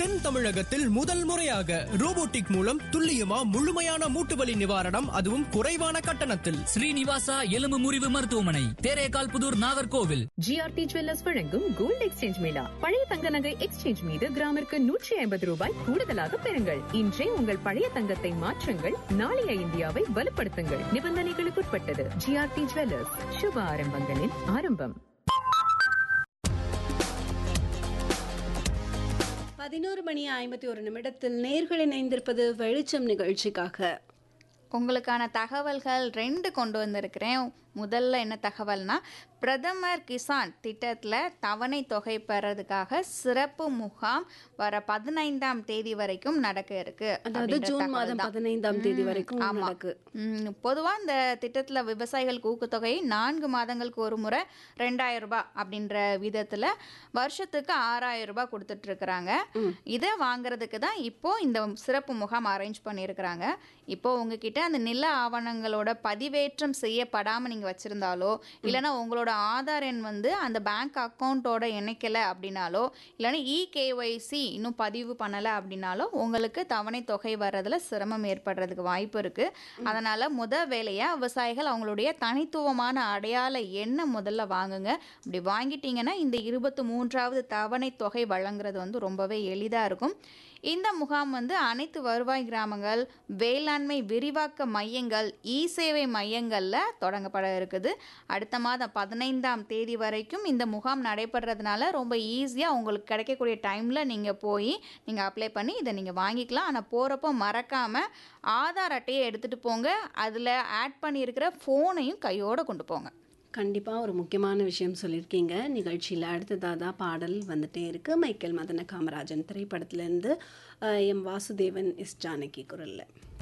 தென் தமிழகத்தில் முதல் முறையாக ரோபோட்டிக் மூலம் துல்லியமா முழுமையான மூட்டு வலி நிவாரணம் அதுவும் குறைவான கட்டணத்தில் ஸ்ரீனிவாசா எலும்பு முறிவு மருத்துவமனை தேரேகால் புதூர் நாகர்கோவில் ஜிஆர்டி ஜுவல்லர்ஸ் வழங்கும் கோல்ட் எக்ஸ்சேஞ்ச் மேளா பழைய தங்க நகை எக்ஸ்சேஞ்ச் மீது கிராமிற்கு நூற்றி ஐம்பது ரூபாய் கூடுதலாக பெறுங்கள் இன்றே உங்கள் பழைய தங்கத்தை மாற்றுங்கள் நாளைய இந்தியாவை வலுப்படுத்துங்கள் நிபந்தனைகளுக்குட்பட்டது ஜிஆர்டி ஜுவல்லர்ஸ் சுப ஆரம்பங்களின் ஆரம்பம் பதினோரு மணி ஐம்பத்தி ஒரு நிமிடத்தில் நேர்கள் இணைந்திருப்பது வெளிச்சம் நிகழ்ச்சிக்காக உங்களுக்கான தகவல்கள் ரெண்டு கொண்டு வந்திருக்கிறேன் முதல்ல என்ன தகவல்னா பிரதமர் கிசான் திட்டத்தில் தவணை தொகை பெறதுக்காக சிறப்பு முகாம் வர பதினைந்தாம் தேதி வரைக்கும் நடக்க இருக்கு அதாவது அப்படின்ற ஜூன் தகவல் மாதம் தான். பதினைந்தாம் தேதி ம், வரைக்கும் ஆமா. நடக்கு பொதுவாக இந்த திட்டத்தில் விவசாயிகளுக்கு ஊக்கத்தொகை நான்கு மாதங்களுக்கு ஒரு முறை ரெண்டாயிரம் ரூபாய் அப்படின்ற விதத்தில் வருஷத்துக்கு ஆறாயிரம் ரூபாய் கொடுத்துட்டு இருக்கிறாங்க இதை வாங்குறதுக்கு தான் இப்போ இந்த சிறப்பு முகாம் அரேஞ்ச் பண்ணியிருக்கிறாங்க இப்போ உங்ககிட்ட அந்த நில ஆவணங்களோட பதிவேற்றம் செய்யப்படாமல் நீங்கள் வச்சுருந்தாலோ இல்லைன்னா உங்களோட ஆதார் எண் வந்து அந்த பேங்க் அக்கௌண்ட்டோட இணைக்கலை அப்படின்னாலோ இல்லைன்னா இகேஒய்சி இன்னும் பதிவு பண்ணலை அப்படின்னாலோ உங்களுக்கு தவணை தொகை வர்றதுல சிரமம் ஏற்படுறதுக்கு வாய்ப்பு இருக்குது அதனால் முத வேலையாக விவசாயிகள் அவங்களுடைய தனித்துவமான அடையாள எண்ணை முதல்ல வாங்குங்க அப்படி வாங்கிட்டீங்கன்னா இந்த இருபத்தி மூன்றாவது தவணை தொகை வழங்குறது வந்து ரொம்பவே எளிதாக இருக்கும் இந்த முகாம் வந்து அனைத்து வருவாய் கிராமங்கள் வேளாண்மை விரிவாக்க மையங்கள் இ சேவை மையங்களில் தொடங்கப்பட இருக்குது அடுத்த மாதம் பதினைந்தாம் தேதி வரைக்கும் இந்த முகாம் நடைபெறதுனால ரொம்ப ஈஸியாக உங்களுக்கு கிடைக்கக்கூடிய டைமில் நீங்கள் போய் நீங்கள் அப்ளை பண்ணி இதை நீங்கள் வாங்கிக்கலாம் ஆனால் போகிறப்போ மறக்காமல் ஆதார் அட்டையை எடுத்துகிட்டு போங்க அதில் ஆட் பண்ணியிருக்கிற ஃபோனையும் கையோடு கொண்டு போங்க கண்டிப்பாக ஒரு முக்கியமான விஷயம் சொல்லியிருக்கீங்க நிகழ்ச்சியில் அடுத்ததாக தான் பாடல் வந்துட்டே இருக்கு மைக்கேல் மதன காமராஜன் திரைப்படத்திலேருந்து எம் வாசுதேவன் எஸ் ஜானகி குரலில்